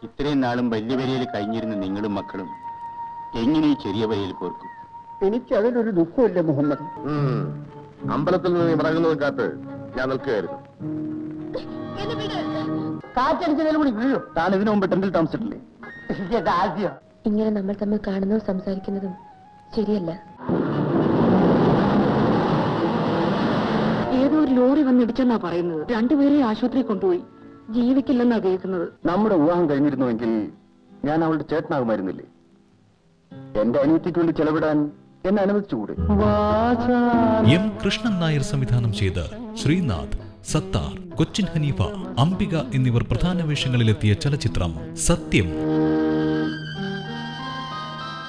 ഇത്രയും നാളും വലിയ വരയിൽ കഴിഞ്ഞിരുന്ന നിങ്ങളും മക്കളും എങ്ങനെ ഈ ചെറിയ വരയിൽ പോർക്കും എനിക്ക് അതിലൊരു ദുഃഖമില്ല മുഹമ്മദ് അമ്പലത്തിൽ നിന്ന് ഇറങ്ങുന്നത് കാത്ത് ഞാൻ നിൽക്കുകയായിരുന്നു കാറ്റടിച്ചതിൽ കൂടി വീഴും താൻ ഇതിനു മുമ്പ് ടെന്റിൽ താമസിച്ചിട്ടില്ലേ ഇത് ആദ്യം ഇങ്ങനെ നമ്മൾ തമ്മിൽ കാണുന്നതും സംസാരിക്കുന്നതും ശരിയല്ല ഏതോ ഒരു ലോറി വന്നിടിച്ചെന്നാ പറയുന്നത് രണ്ടുപേരെ ആശുപത്രി കൊണ്ടുപോയി ജീവിക്കില്ലെന്നാ കേൾക്കുന്നത് നമ്മുടെ വിവാഹം കഴിഞ്ഞിരുന്നുവെങ്കിൽ ഞാൻ അവളുടെ ചേട്ടനാകുമായിരുന്നില്ലേ എന്റെ അനിയത്തിക്ക് വേണ്ടി ചെലവിടാൻ എന്നെ അനുവദിച്ചുകൂടെ എം കൃഷ്ണൻ നായർ സംവിധാനം ചെയ്ത ശ്രീനാഥ് സത്താർ കൊച്ചിൻ ഹനീഫ അംബിക എന്നിവർ പ്രധാന വേഷങ്ങളിലെത്തിയ ചലച്ചിത്രം സത്യം